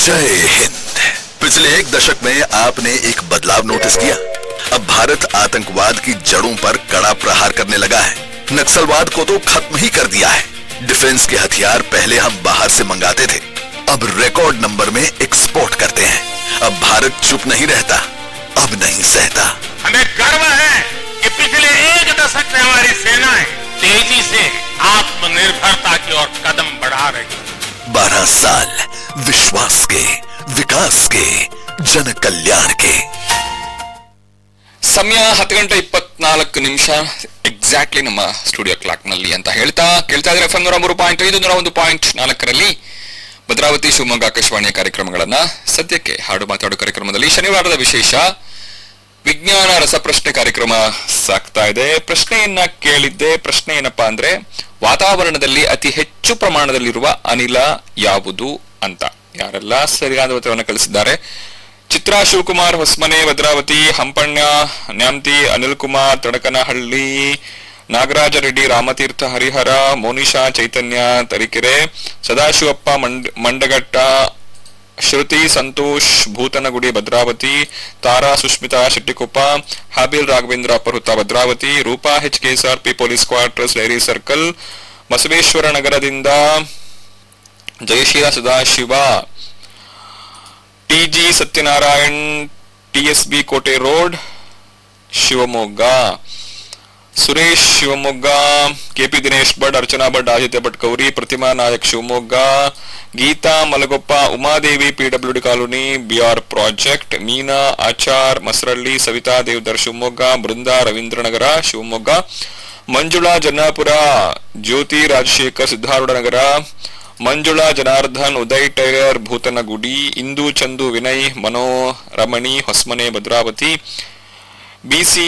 जय हिंद पिछले एक दशक में आपने एक बदलाव नोटिस किया अब भारत आतंकवाद की जड़ों पर कड़ा प्रहार करने लगा है नक्सलवाद को तो खत्म ही कर दिया है डिफेंस के हथियार पहले हम बाहर से मंगाते थे अब रिकॉर्ड नंबर में एक्सपोर्ट करते हैं अब भारत चुप नहीं रहता अब नहीं सहता हमें गर्व है कि पिछले एक दशक से हमारी सेनाएं तेजी से आत्मनिर्भरता की ओर कदम बढ़ा रही है बारह साल विश्वास के विकास के जन कल्याण के ಸಮಯ ಹತ್ತು ಗಂಟೆ ಇಪ್ಪತ್ನಾಲ್ಕು ನಿಮಿಷ ಎಕ್ಸಾಕ್ಟ್ಲಿ ನಮ್ಮ ಸ್ಟುಡಿಯೋ ಕ್ಲಾಕ್ ನಲ್ಲಿ ಅಂತ ಹೇಳ್ತಾ ಕೇಳ್ತಾ ಇದ್ರೆ ಎಫ್ ನೂರ ಮೂರು ಪಾಯಿಂಟ್ ಐದು ನೂರ ಒಂದು ಪಾಯಿಂಟ್ ನಾಲ್ಕರಲ್ಲಿ ಭದ್ರಾವತಿ ಶಿವಮೊಗ್ಗ ಆಕಾಶವಾಣಿಯ ಕಾರ್ಯಕ್ರಮಗಳನ್ನ ಸದ್ಯಕ್ಕೆ ಹಾಡು ಮಾತಾಡು ಕಾರ್ಯಕ್ರಮದಲ್ಲಿ ಶನಿವಾರದ ವಿಶೇಷ ವಿಜ್ಞಾನ ರಸಪ್ರಶ್ನೆ ಕಾರ್ಯಕ್ರಮ ಸಾಗ್ತಾ ಇದೆ ಪ್ರಶ್ನೆಯನ್ನ ಕೇಳಿದ್ದೆ ಪ್ರಶ್ನೆ ಏನಪ್ಪಾ ಅಂದ್ರೆ ವಾತಾವರಣದಲ್ಲಿ ಅತಿ ಹೆಚ್ಚು ಪ್ರಮಾಣದಲ್ಲಿರುವ ಅನಿಲ ಯಾವುದು ಅಂತ ಯಾರೆಲ್ಲ ಸರಿಯಾದ ಉತ್ತರವನ್ನು ಕಳಿಸಿದ್ದಾರೆ ಚಿತ್ರಾ ಶಿವಕುಮಾರ್ ಹೊಸ್ಮನೆ ಭದ್ರಾವತಿ ಹಂಪಣ್ಣ ನ್ಯಾಮ್ತಿ ಅನಿಲ್ ಕುಮಾರ್ ತಡಕನಹಳ್ಳಿ ನಾಗರಾಜ ರೆಡ್ಡಿ ರಾಮತೀರ್ಥ ಹರಿಹರ ಮೋನಿಶಾ ಚೈತನ್ಯ ತರೀಕೆರೆ ಸದಾಶಿವಪ್ಪ ಮಂಡ್ ಮಂಡಗಟ್ಟ ಶ್ರುತಿ ಸಂತೋಷ್ ಭೂತನಗುಡಿ ಭದ್ರಾವತಿ ತಾರಾ ಸುಷ್ಮಿತಾ ಶೆಟ್ಟಿಕೊಪ್ಪ ಹಾಬಿಲ್ ರಾಘವೇಂದ್ರ ಅಪಹೃತ Bhadravathi Rupa H KSR P police quarters dairy circle Basaveshwara ನಗರದಿಂದ Jayasheela Sadashiva TG Satyanarayan TSB Kote road Shivamogga Suresh Shivamogga KP Dinesh Bhat Archana Bhat Aditya Bhat ಕೌರಿ Pratima Nayak Shivamogga Geeta Malagoppa Umadevi PWD colony B R project Meena Achar Masaralli Savita Devadar Shivamogga Brinda Ravindranagar Shivamogga Manjula Jannapura Jyoti Rajashekhar Siddharoodha Nagara Manjula Janardhan Uday tailor Bhutanagudi Indu Chandu Vinay Mano Ramani ಹೊಸ್ಮನೆ ಭದ್ರಾವತಿ ಬಿಸಿ